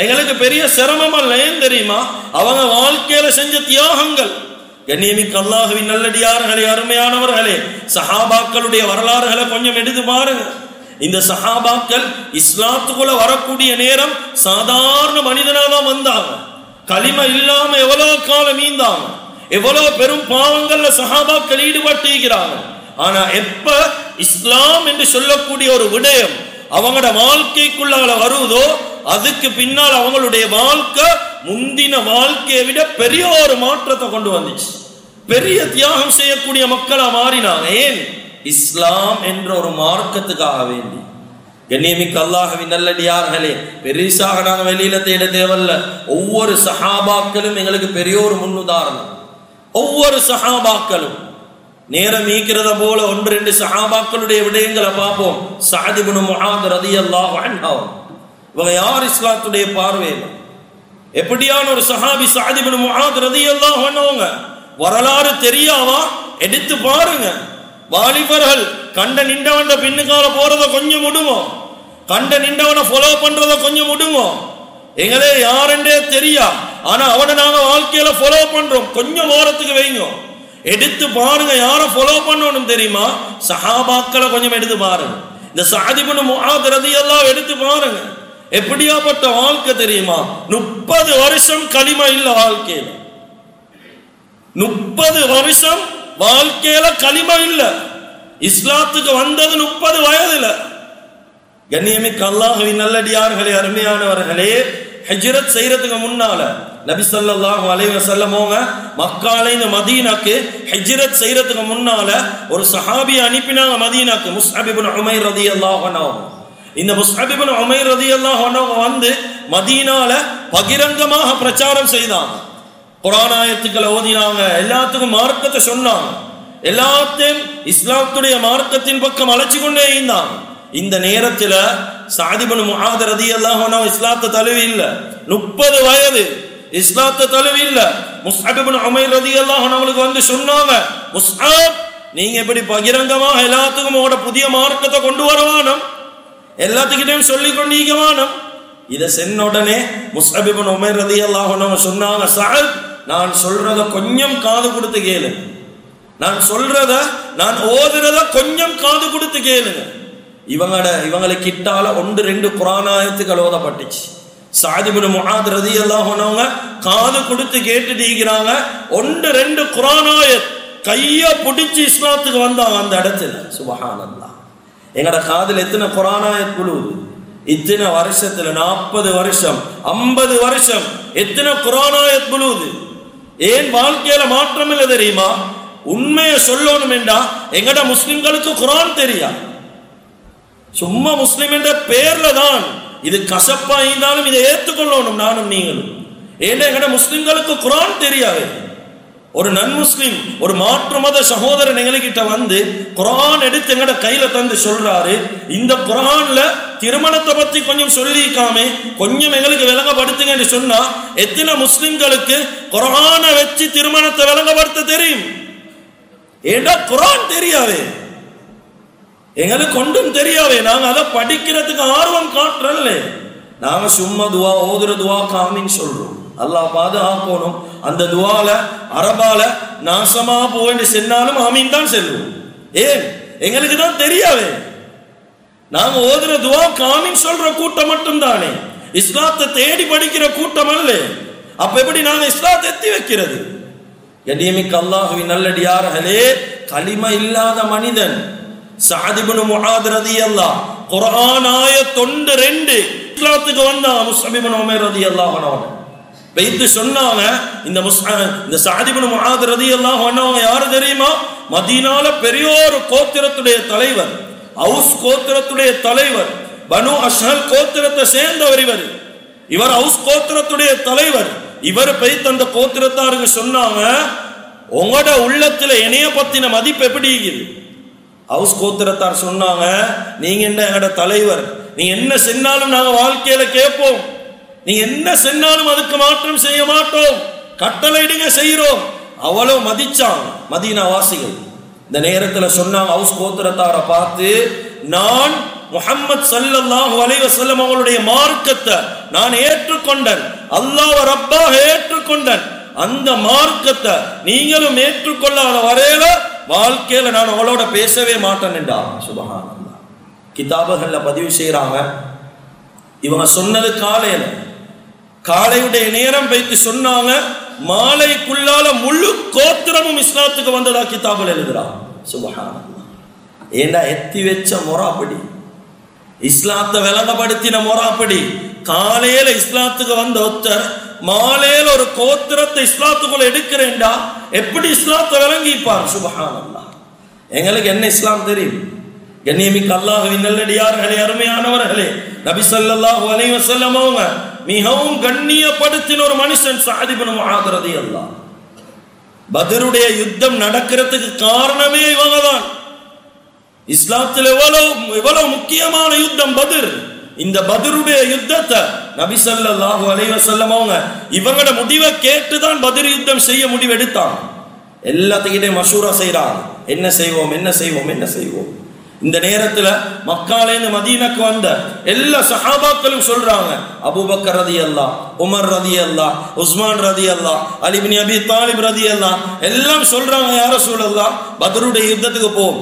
எங்களுக்கு பெரிய சிரமம் அல்ல ஏன் தெரியுமா அவங்க வாழ்க்கையில செஞ்ச தியாகங்கள் கண்ணியமிக்க அல்லாஹுவின் நல்லடியார்களே அருமையானவர்களே சஹாபாக்களுடைய வரலாறுகளை கொஞ்சம் எடுத்து பாருங்க இந்த சஹாபாக்கள் இஸ்லாத்துக்குள்ள வரக்கூடிய நேரம் சாதாரண மனிதனா தான் வந்தாங்க களிம இல்லாம எவ்வளவு காலம் மீந்தாங்க எவ்வளவு பெரும் பாவங்கள்ல சஹாபாக்கள் ஈடுபட்டிருக்கிறாங்க ஆனா எப்ப இஸ்லாம் என்று சொல்லக்கூடிய ஒரு விடயம் அவங்களோட வாழ்க்கைக்குள்ளால வருவதோ அதுக்கு பின்னால் அவங்களுடைய வாழ்க்கை முந்தின வாழ்க்கையை விட பெரிய ஒரு மாற்றத்தை கொண்டு வந்துச்சு பெரிய தியாகம் செய்யக்கூடிய மக்களா மாறினாங்க ஏன் இஸ்லாம் என்ற ஒரு மார்க்கத்துக்காக வேண்டி கண்ணியமிக்க அல்லாஹவின் நல்லடியார்களே பெரிசாக நாங்கள் வெளியில தேட தேவையில்ல ஒவ்வொரு சஹாபாக்களும் எங்களுக்கு பெரிய ஒரு முன்னுதாரணம் ஒவ்வொரு சஹாபாக்களும் நேரம் ஈக்கிறத போல ஒன்று ரெண்டு சஹாபாக்களுடைய விடயங்களை பார்ப்போம் சாதிபுனு முஹாத் ரதி அல்லாஹ் இவங்க யார் இஸ்லாத்துடைய பார்வையில் எப்படியான ஒரு சஹாபி சாதிபுனு முஹாத் ரதி அல்லாஹ் பண்ணவங்க வரலாறு தெரியாவா எடுத்து பாருங்க வாலிபர்கள் கண்ட நின்றவன் பின்னுக்கால போறத கொஞ்சம் விடுமோ கண்ட நின்றவனை ஃபாலோ பண்றத கொஞ்சம் விடுமோ எங்களே யாருன்றே தெரியா ஆனா அவனை நாங்க வாழ்க்கையில ஃபாலோ பண்றோம் கொஞ்சம் ஓரத்துக்கு வைங்க எடுத்து பாருங்க யாரை ஃபாலோ பண்ணணும் தெரியுமா சஹாபாக்களை கொஞ்சம் எடுத்து பாருங்க இந்த சாதிபுன் முஆத் ரதியல்லாஹு எடுத்து பாருங்க எப்படியாப்பட்ட வாழ்க்கை தெரியுமா முப்பது வருஷம் களிமா இல்ல வாழ்க்கையில முப்பது வருஷம் வாழ்க்கையில களிமா இல்ல இஸ்லாத்துக்கு வந்தது முப்பது வயதுல கண்ணியமிக்க அல்லாஹுவின் நல்லடியார்களே அருமையானவர்களே ஹஜ்ரத் செய்யறதுக்கு முன்னால நபி ஸல்லல்லாஹு அலைஹி வஸல்லமோங்க மக்கால இந்த மதீனாக்கு ஹஜ்ரத் செய்யறதுக்கு முன்னால ஒரு சஹாபி அனுப்பினாங்க மதீனாக்கு முஸ்அப் இப்னு உமைர் ரலியல்லாஹு அன்ஹு இந்த முஸ்அப் இப்னு உமைர் ரலியல்லாஹு அன்ஹு வந்து மதீனால பகிரங்கமாக பிரச்சாரம் செய்தாங்க குர்ஆன் ஆயத்துக்களை ஓதினாங்க எல்லாத்துக்கும் மார்க்கத்தை சொன்னாங்க எல்லாத்தையும் இஸ்லாத்துடைய மார்க்கத்தின் பக்கம் அழைச்சு கொண்டே இருந்தாங்க இந்த நேரத்துல சாதிபன் முஹாத் ரதியல்லாஹு அன்ஹு இஸ்லாத்தை தழுவி இல்ல முப்பது வயது இஸ்லாத்தை தழுவி இல்ல முஸ்அப் இப்னு உமைர் ரதியல்லாஹு அன்ஹு அவங்களுக்கு வந்து சொன்னாங்க முஸ்அப் நீங்க எப்படி பகிரங்கமாக எல்லாத்துக்கும் உங்களோட புதிய மார்க்கத்தை கொண்டு வரவானம் எல்லாத்துக்கிட்டையும் சொல்லி கொண்டீங்க வானம் இதை சென்ன உடனே முஸ்அப் இப்னு உமைர் ரதியல்லாஹு அன்ஹு சொன்னாங்க சஅத் நான் சொல்றத கொஞ்சம் காது கொடுத்து கேளு நான் சொல்றத நான் ஓதுறத கொஞ்சம் காது கொடுத்து கேளுங்க இவங்களோட இவங்களை கிட்டால ஒன்று ரெண்டு குரானாயத்துக்கள் ஓதப்பட்டுச்சு சாதிபுன் முஹாத் ரதி எல்லாம் காது கொடுத்து கேட்டுட்டு இருக்கிறாங்க ஒன்று ரெண்டு குரானாயத் கைய பிடிச்சு இஸ்லாத்துக்கு வந்தாங்க அந்த இடத்துல சுபஹானல்லா எங்கட காதில் எத்தனை குரானாயத் குழுவுது இத்தனை வருஷத்துல நாற்பது வருஷம் ஐம்பது வருஷம் எத்தனை குரானாயத் குழுவுது ஏன் வாழ்க்கையில மாற்றம் இல்லை தெரியுமா உண்மையை சொல்லணும் என்றா எங்கட முஸ்லிம்களுக்கு குரான் தெரியா சும்மா முஸ்லிம் என்ற பேர்ல தான் இது கசப்பா இருந்தாலும் இதை ஏற்றுக்கொள்ளணும் நானும் நீங்களும் ஏன்னா எங்கட முஸ்லிம்களுக்கு குரான் தெரியாது ஒரு நன் முஸ்லிம் ஒரு மாற்று மத சகோதரன் எங்ககிட்ட வந்து குரான் எடுத்து எங்கட கையில தந்து சொல்றாரு இந்த குரான்ல திருமணத்தை பத்தி கொஞ்சம் சொல்லிக்காம கொஞ்சம் எங்களுக்கு விளங்கப்படுத்துங்கன்னு சொன்னா எத்தனை முஸ்லிம்களுக்கு குரானை வச்சு திருமணத்தை விளங்கப்படுத்த தெரியும் ஏண்டா குரான் தெரியாவே எங்களுக்கு ஒன்றும் தெரியாவே நாங்க அதை படிக்கிறதுக்கு ஆர்வம் காட்டுறல்ல நாங்க சும்மா துவா ஓதுற துவா காமின்னு சொல்றோம் அல்லாஹ் பாதுகாக்கணும் அந்த துவால அரபால நாசமா போன்னு சென்னாலும் ஆமீன் தான் செல்வோம் ஏன் எங்களுக்கு தான் தெரியாவே நாங்க ஓதுற துவா காமின் சொல்ற கூட்டம் மட்டும் தானே இஸ்லாத்தை தேடி படிக்கிற கூட்டம் அல்ல அப்ப எப்படி நாங்க இஸ்லாத்தை எத்தி வைக்கிறது கண்ணியமிக்க அல்லாஹுவின் நல்லடியார்களே களிம இல்லாத மனிதன் சாதிபுனு முஹாத் ரதியல்லாஹ் குர்ஆன் ஆயத் தொண்டு ரெண்டு இஸ்லாத்துக்கு வந்தான் முஸ்அபிபுன் உமைர் ரதியல்லாஹு அன்ஹு வைத்து சொன்னாங்க இந்த முஸ்அ இந்த சாதிபுன் முஹாத் ரதியல்லாஹு அன்ஹு யாரு தெரியுமா மதீனால பெரியோர் கோத்திரத்துடைய தலைவர் ஹவுஸ் கோத்திரத்துடைய தலைவர் பனு அஷ்ஹல் கோத்திரத்தை சேர்ந்தவர் இவர் இவர் ஹவுஸ் கோத்திரத்துடைய தலைவர் இவர் போய் தந்த கோத்திரத்தாருக்கு சொன்னாங்க உங்களோட உள்ளத்துல இணைய பத்தின மதிப்பு எப்படி இருக்குது ஹவுஸ் கோத்திரத்தார் சொன்னாங்க நீங்க என்ன எங்கட தலைவர் நீங்க என்ன சென்னாலும் நாங்க வாழ்க்கையில கேட்போம் நீங்க என்ன சென்னாலும் அதுக்கு மாற்றம் செய்ய மாட்டோம் கட்டளையிடுங்க செய்யறோம் அவ்வளவு மதிச்சாங்க மதீனா வாசிகள் இந்த நேரத்துல சொன்னாங்க ஹவுஸ் கோத்திரத்தாரை பார்த்து நான் முஹம்மது ஸல்லல்லாஹு அலைஹி வஸல்லம் அவங்களுடைய மார்க்கத்தை நான் ஏற்றுக்கொண்டேன் அல்லாஹ் ரப்பாக ஏற்றுக்கொண்டேன் அந்த மார்க்கத்தை நீங்களும் ஏற்றுக்கொள்ளாத வரையில வாழ்க்கையில நான் உங்களோட பேசவே மாட்டேன் என்றா சுபஹானல்லாஹ் கிதாபுகள்ல பதிவு செய்றாங்க இவங்க சொன்னது காலையில காலையுடைய நேரம் வைத்து சொன்னாங்க மாலைக்குள்ளால முழு கோத்திரமும் இஸ்லாத்துக்கு வந்ததா கிதாபில் எழுதுறான் சுபஹானல்லாஹ் ஏண்டா எத்தி வச்ச மொறாப்படி இஸ்லாத்தை விளங்கப்படுத்தின மொறாப்படி காலையில இஸ்லாத்துக்கு வந்த ஒருத்தர் மாலையில ஒரு கோத்திரத்தை இஸ்லாத்துக்குள்ள எடுக்கிறேன்டா எப்படி இஸ்லாத்தை விளங்கிப்பார் சுபஹானல்லாஹ் எங்களுக்கு என்ன இஸ்லாம் தெரியும் கண்ணியமிக்க அல்லாஹுவின் நல்லடியார்களே அருமையானவர்களே நபி ஸல்லல்லாஹு அலைஹி வஸல்லம் அவங்க மிகவும் கண்ணியப்படுத்தின ஒரு மனுஷன் சாதிபன் முஆதரதி அல்லாஹ் பதருடைய யுத்தம் நடக்கிறதுக்கு காரணமே இவங்க தான் இஸ்லாத்தில் எவ்வளவு எவ்வளவு முக்கியமான யுத்தம் பத்ர் இந்த பத்ருடைய யுத்தத்தை நபி ஸல்லல்லாஹு அலைஹி வஸல்லம் அவங்க இவங்களோட முடிவை கேட்டு தான் பத்ர் யுத்தம் செய்ய முடிவு எடுத்தாங்க எல்லாத்துக்கிட்டே மஷூரா செய்றாங்க என்ன செய்வோம் என்ன செய்வோம் என்ன செய்வோம் இந்த நேரத்துல மக்காலேந்து மதீனக்கு வந்த எல்லா சஹாபாக்களும் சொல்றாங்க அபூபக்கர் ரதி அல்லா உமர் ரதி அல்லா உஸ்மான் ரதி அல்லா அலிபின் அபி தாலிப் ரதி அல்லா எல்லாம் சொல்றாங்க யார சூழல்லாம் பத்ருடைய யுத்தத்துக்கு போம்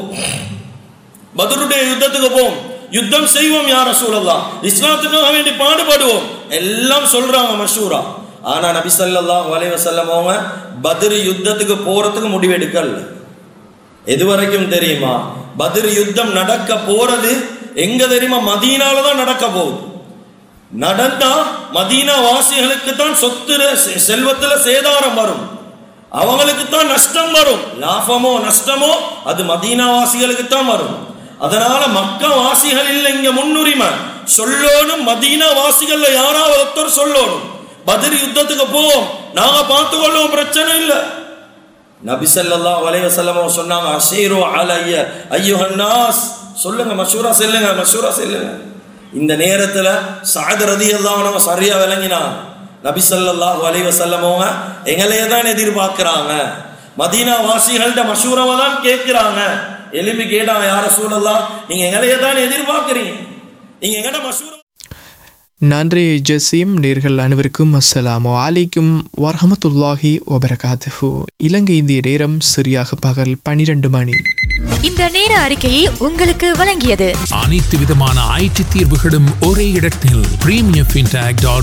பதருடைய யுத்தத்துக்கு போம் யுத்தம் செய்வோம் யார சூழல்லாம் இஸ்லாத்துக்காக வேண்டி பாடுபடுவோம் எல்லாம் சொல்றாங்க மஷூரா ஆனா நபி ஸல்லல்லாஹு அலைஹி வஸல்லம் அவங்க பத்ர் யுத்தத்துக்கு போறதுக்கு முடிவெடுக்கல எது வரைக்கும் தெரியுமா பத்ர் யுத்தம் நடக்க போறது எங்க தெரியுமா மதீனால தான் நடக்க போகுது நடந்தா மதீனா வாசிகளுக்கு தான் சொத்து செ- செல்வத்துல சேதாரம் வரும் அவங்களுக்கு தான் நஷ்டம் வரும் லாபமோ நஷ்டமோ அது மதீனா வாசிகளுக்கு தான் வரும் அதனால மக்கா வாசிகள் இல்லை இங்க முன்னுரிமை சொல்லணும் மதீனா வாசிகள்ல யாராவது ஒருத்தர் சொல்லணும் பதில் யுத்தத்துக்கு போவோம் நாங்க பார்த்துக்கொள்வோம் பிரச்சனை இல்லை நபி ஸல்லல்லாஹு அலைஹி வஸல்லம் சொன்னாங்க அஷீரு அலைய ஐயுஹன் நாஸ் சொல்லுங்க மஷூரா செல்லுங்க மஷூரா செல்லுங்க இந்த நேரத்துல சாத் ரதியல்லாஹு அன்ஹு சரியா விளங்கினாங்க நபி ஸல்லல்லாஹு அலைஹி வஸல்லம் அவங்க எங்களையே தான் எதிர்பார்க்கறாங்க மதீனா வாசிகள்கிட்ட மஷூராவை தான் கேட்கிறாங்க எலும்பி கேட்டாங்க யார சூழல்லாம் நீங்க எங்களையே தான் எதிர்பார்க்கறீங்க நீங்க எங்கட மஷூரா நன்றி ஜசீம் நேர்கள் அனைவருக்கும் அஸ்ஸலாமு அலைக்கும் வரஹமத்துல்லாஹி வபரகாத்துஹு இலங்கை இந்திய நேரம் சரியாக பகல் பனிரெண்டு மணி இந்த நேர அறிக்கையை உங்களுக்கு வழங்கியது அனைத்து விதமான ஐடி தீர்வுகளும் ஒரே இடத்தில் பிரீமியம் ஃபின்டாக் டாட்